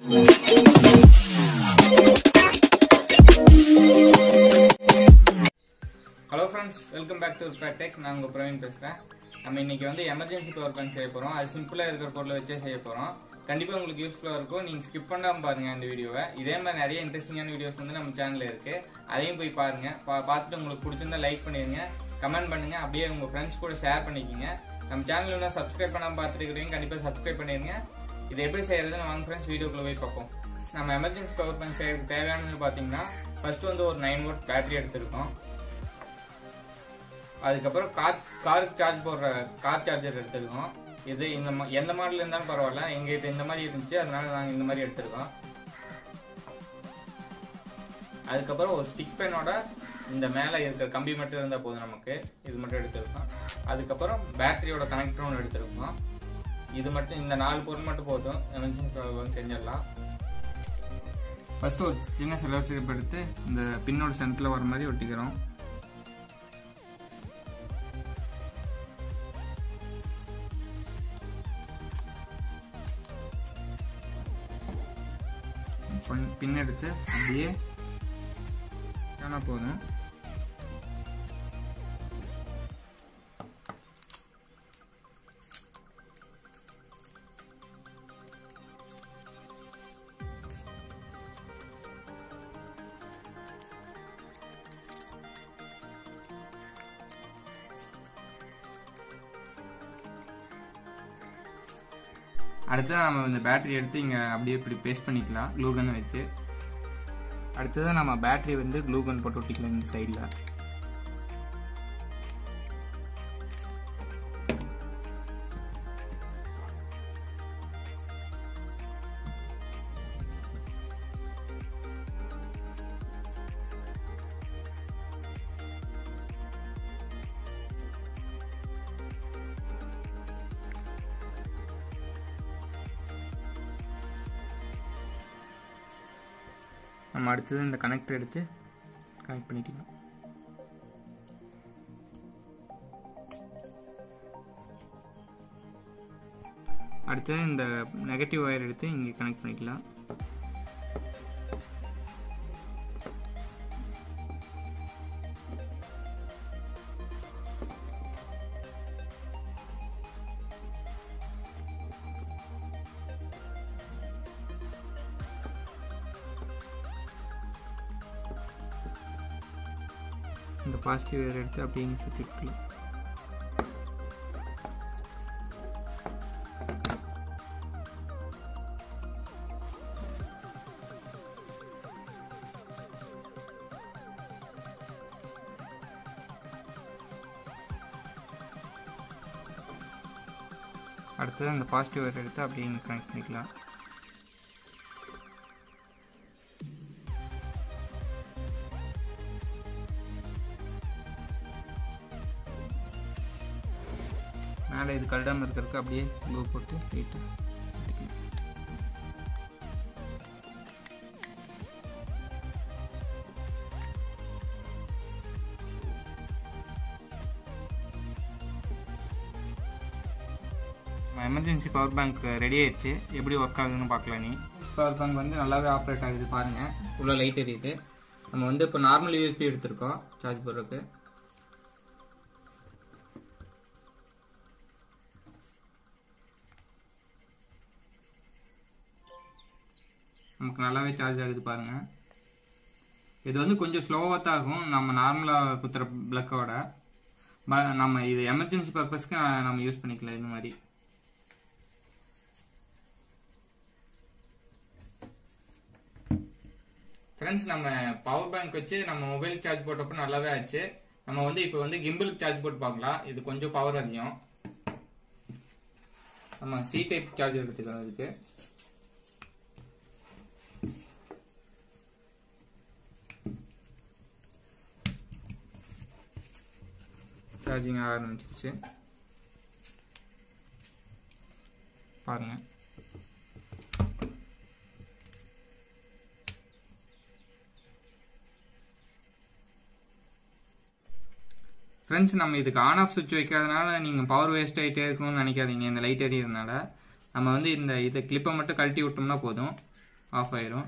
hello friends welcome back to tech நான் உங்கள் பிரவீன் பேசுகிறேன் நம்ம இன்னைக்கு வந்து எமர்ஜென்சி பவர் பேங்க் செய்ய போகிறோம் அது சிம்பிளாக இருக்கிற பொருளை வச்சே செய்ய போகிறோம் கண்டிப்பாக உங்களுக்கு யூஸ்ஃபுல்லாக இருக்கும் நீங்கள் ஸ்கிப் பண்ணாமல் பாருங்கள் இந்த வீடியோவை இதே மாதிரி நிறைய இன்ட்ரெஸ்டிங்கான வீடியோஸ் வந்து நம்ம சேனலில் இருக்குது அதையும் போய் பாருங்கள் பா பார்த்துட்டு உங்களுக்கு பிடிச்சிருந்தா லைக் பண்ணிடுங்க கமெண்ட் பண்ணுங்கள் அப்படியே உங்கள் ஃப்ரெண்ட்ஸ் கூட ஷேர் பண்ணிக்கிங்க நம்ம சேனல் இன்னும் சப்ஸ்கிரைப் பண்ணாமல் பார்த்துட்டு இருக்கிறீங்க கண்டிப்பாக சப்ஸ்கிரைப் பண்ணிடுங்க இது எப்படி செய்யறதுன்னு வாங்க ஃப்ரெண்ட்ஸ் வீடியோக்குள்ள போய் பார்ப்போம் நம்ம எமர்ஜென்சி பவர் பேங்க் செய்யறதுக்கு தேவையானது பார்த்தீங்கன்னா ஃபர்ஸ்ட் வந்து ஒரு நைன் வோல்ட் பேட்டரி எடுத்திருக்கோம் அதுக்கப்புறம் கார் காருக்கு சார்ஜ் போடுற கார் சார்ஜர் எடுத்துருக்கோம் இது இந்த மா- எந்த மாடல் இருந்தாலும் பரவாயில்ல எங்ககிட்ட இந்த மாதிரி இருந்துச்சு அதனால நாங்கள் இந்த மாதிரி எடுத்திருக்கோம் அதுக்கப்புறம் ஒரு ஸ்டிக் பெனோட இந்த மேலே இருக்கிற கம்பி மட்டும் இருந்தால் போதும் நமக்கு இது மட்டும் எடுத்திருக்கோம் அதுக்கப்புறம் பேட்டரியோட கனெக்டர் ஒன்று எடுத்திருக்கோம் இது மட்டும் இந்த நாலு பொருள் மட்டும் போதும் எமர்ஜென்சி செஞ்சிடலாம் ஃபர்ஸ்ட் ஒரு சின்ன செலவு ஸ்ட்ரிப் எடுத்து இந்த பின்னோட சென்டரில் வர மாதிரி ஒட்டிக்கிறோம் பின்- பின் எடுத்து அப்படியே ஆனா போதும் அடுத்து நம்ம இந்த பேட்டரி எடுத்து இங்கே அப்படியே இப்படி பேஸ்ட் பண்ணிக்கலாம் க்ளூகன் வச்சு அடுத்தது நம்ம பேட்டரி வந்து க்ளூகன் போட்டு ஒட்டிக்கலாம் இந்த சைடில் நம்ம அடுத்தது இந்த கனெக்டர் எடுத்து கனெக்ட் பண்ணிக்கலாம் அடுத்தது இந்த நெகட்டிவ் ஒயர் எடுத்து இங்கே கனெக்ட் பண்ணிக்கலாம் இந்த பாசிட்டிவ் ஒயர் எடுத்து அப்படியே இங்கே சுற்றி விட்டுக்கலாம் அடுத்தது அந்த பாசிட்டிவ் ஒயர் எடுத்து அப்படியே இங்கே கனெக்ட் பண்ணிக்கலாம் மேலே இது கல்டாமல் இருக்கிறதுக்கு அப்படியே க்ளூ போட்டு லைட்டாக ஒட்டிக்கலாம் எமர்ஜென்சி பவர் பேங்க் ரெடி ஆயிடுச்சு எப்படி ஒர்க் ஆகுதுன்னு பார்க்கலாம் நீ பவர் பேங்க் வந்து நல்லாவே ஆப்ரேட் ஆகுது பாருங்கள் உள்ள லைட் எரியுது நம்ம வந்து இப்போ நார்மல் யூஎஸ்பி எடுத்திருக்கோம் சார்ஜ் போடுறதுக்கு நமக்கு நல்லாவே சார்ஜ் ஆகுது பாருங்க இது வந்து கொஞ்சம் ஸ்லோவாக தான் ஆகும் நம்ம நார்மலாக குத்துற பிளக்கோட நம்ம இது எமர்ஜென்சி பர்பஸ்க்கு நம்ம யூஸ் பண்ணிக்கலாம் இந்த மாதிரி ஃப்ரெண்ட்ஸ் நம்ம பவர் பேங்க் வச்சு நம்ம மொபைல் சார்ஜ் போட்டப்போ நல்லாவே ஆச்சு நம்ம வந்து இப்போ வந்து கிம்பிளுக்கு சார்ஜ் போட்டு பார்க்கலாம் இது கொஞ்சம் பவர் அதிகம் நம்ம சி டைப் சார்ஜர் எடுத்துக்கிறோம் இதுக்கு சார்ஜிங் ஆக ஆரம்பிச்சிருச்சு பாருங்க ஃப்ரெண்ட்ஸ் நம்ம இதுக்கு ஆன் ஆஃப் சுவிட்ச் வைக்காதனால நீங்கள் பவர் வேஸ்ட் ஆகிட்டே இருக்கும்னு நினைக்காதீங்க இந்த லைட் எரியறதுனால நம்ம வந்து இந்த இதை கிளிப்பை மட்டும் கழட்டி விட்டோம்னா போதும் ஆஃப் ஆயிரும்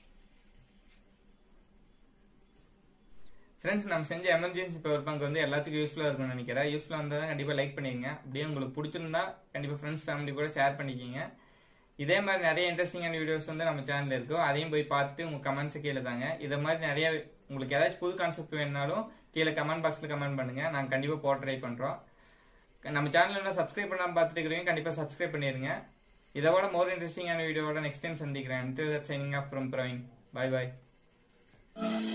ஃப்ரெண்ட்ஸ் நம்ம செஞ்ச எமர்ஜென்சி பவர் பேங்க் வந்து எல்லாத்துக்கும் யூஸ்ஃபுல்லாக இருக்கும்னு நினைக்கிறேன் யூஸ்ஃபுல்லாக இருந்தால் கண்டிப்பாக லைக் பண்ணிக்கங்க அப்படியே உங்களுக்கு பிடிச்சிருந்தா கண்டிப்பாக ஃப்ரெண்ட்ஸ் ஃபேமிலி கூட ஷேர் பண்ணிக்கிங்க இதே மாதிரி நிறைய இன்ட்ரெஸ்டிங்கான வீடியோஸ் வந்து நம்ம சேனலில் இருக்கும் அதையும் போய் பார்த்துட்டு உங்கள் கமெண்ட்ஸை கீழே தாங்க இதை மாதிரி நிறைய உங்களுக்கு ஏதாச்சும் புது கான்செப்ட் வேணுனாலும் கீழே கமெண்ட் பாக்ஸில் கமெண்ட் பண்ணுங்கள் நாங்கள் கண்டிப்பாக போட ட்ரை பண்ணுறோம் நம்ம சேனல் என்ன சப்ஸ்கிரைப் பண்ணாமல் பார்த்துட்டு இருக்கிறீங்க கண்டிப்பாக சப்ஸ்கிரைப் பண்ணிடுங்க இதோட மோர் இன்ட்ரெஸ்டிங்கான வீடியோவோட நெக்ஸ்ட் டைம் சந்திக்கிறேன் signing off from Praveen bye bye